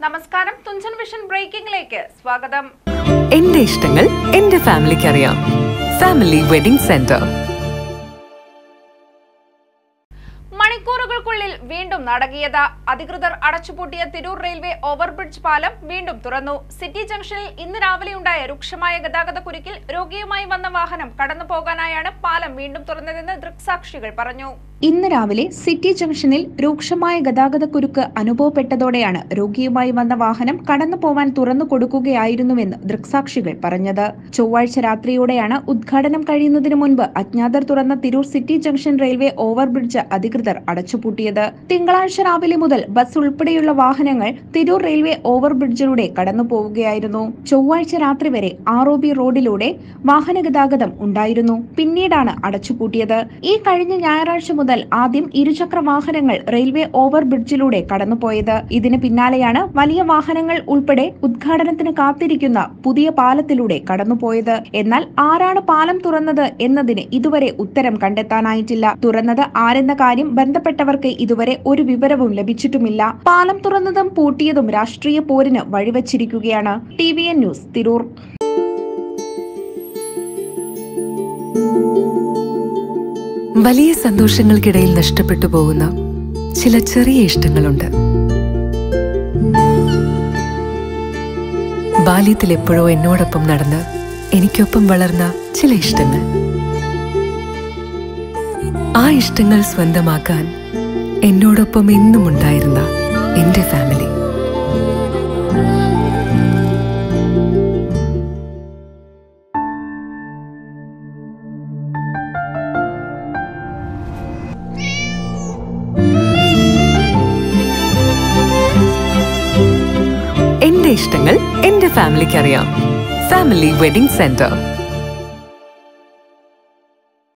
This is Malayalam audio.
നമസ്കാരം തുഞ്ചൻ വിഷൻ ബ്രേക്കിംഗിലേക്ക് സ്വാഗതം എന്റെ ഇഷ്ടങ്ങൾ എന്റെ ഫാമിലിക്ക് അറിയാം ഫാമിലി വെഡിംഗ് സെന്റർ മണിക്കൂറുകൾക്കുള്ളിൽ വീണ്ടും നടകിയത അധികൃതർ അടച്ചുപൂട്ടിയ തിരൂർ റെയിൽവേ ഓവർബ്രിഡ്ജ് പാലം വീണ്ടും തുറന്നു സിറ്റി ജംഗ്ഷനിൽ ഇന്ന് രാവിലെയുണ്ടായ രൂക്ഷമായ ഗതാഗത കുരുക്കിൽ രോഗിയുമായി വന്ന വാഹനം കടന്നു പോകാനായാണ് പാലം വീണ്ടും തുറന്നതെന്ന് ദൃക്സാക്ഷികൾ പറഞ്ഞു ഇന്ന് രാവിലെ സിറ്റി ജംഗ്ഷനിൽ രൂക്ഷമായ ഗതാഗതക്കുരുക്ക് അനുഭവപ്പെട്ടതോടെയാണ് രോഗിയുമായി വന്ന വാഹനം കടന്നു പോവാൻ തുറന്നു കൊടുക്കുകയായിരുന്നുവെന്ന് ദൃക്സാക്ഷികൾ പറഞ്ഞത് ചൊവ്വാഴ്ച രാത്രിയോടെയാണ് ഉദ്ഘാടനം കഴിയുന്നതിന് മുൻപ് അജ്ഞാതർ തുറന്ന Tirur city junction railway overbridge അധികൃതർ അടച്ചുപൂട്ടിയത് തിങ്കളാഴ്ച രാവിലെ മുതൽ ബസ് ഉൾപ്പെടെയുള്ള വാഹനങ്ങൾ തിരൂർ റെയിൽവേ ഓവർബ്രിഡ്ജിലൂടെ കടന്നു പോവുകയായിരുന്നു ചൊവ്വാഴ്ച രാത്രി വരെ ആർ ഒ ബി റോഡിലൂടെ വാഹന ഗതാഗതം ഉണ്ടായിരുന്നു പിന്നീടാണ് അടച്ചുപൂട്ടിയത് ഈ കഴിഞ്ഞ ഞായറാഴ്ച മുതൽ ആദ്യം ഇരുചക്ര വാഹനങ്ങൾ റെയിൽവേ ഓവർ ബ്രിഡ്ജിലൂടെ കടന്നുപോയത് ഇതിന് പിന്നാലെയാണ് വലിയ വാഹനങ്ങൾ ഉൾപ്പെടെ ഉദ്ഘാടനത്തിന് കാത്തിരിക്കുന്ന പുതിയ പാലത്തിലൂടെ കടന്നുപോയത് എന്നാൽ ആരാണ് പാലം തുറന്നത് എന്നതിന് ഇതുവരെ ഉത്തരം കണ്ടെത്താനായിട്ടില്ല തുറന്നത് ആരെന്ന കാര്യം ബന്ധപ്പെട്ടവർക്ക് ഇതുവരെ ഒരു വിവരവും ലഭിച്ചിട്ടുമില്ല പാലം തുറന്നതും പൂട്ടിയതും രാഷ്ട്രീയ പോരിന് വഴിവച്ചിരിക്കുകയാണ് T V N news Tirur വലിയ സന്തോഷങ്ങൾക്കിടയിൽ നഷ്ടപ്പെട്ടു പോകുന്ന ചില ചെറിയ ഇഷ്ടങ്ങളുണ്ട് ബാല്യത്തിൽ എപ്പോഴോ എന്നോടൊപ്പം നടന്ന് എനിക്കൊപ്പം വളർന്ന ചില ഇഷ്ടങ്ങൾ ആ ഇഷ്ടങ്ങൾ സ്വന്തമാക്കാൻ എന്നോടൊപ്പം എന്നും ഉണ്ടായിരുന്ന എന്റെ ഫാമിലി എന്റെ ഇഷ്ടങ്ങൾ എന്റെ ഫാമിലിക്ക് അറിയാം ഫാമിലി വെഡിംഗ് സെന്റർ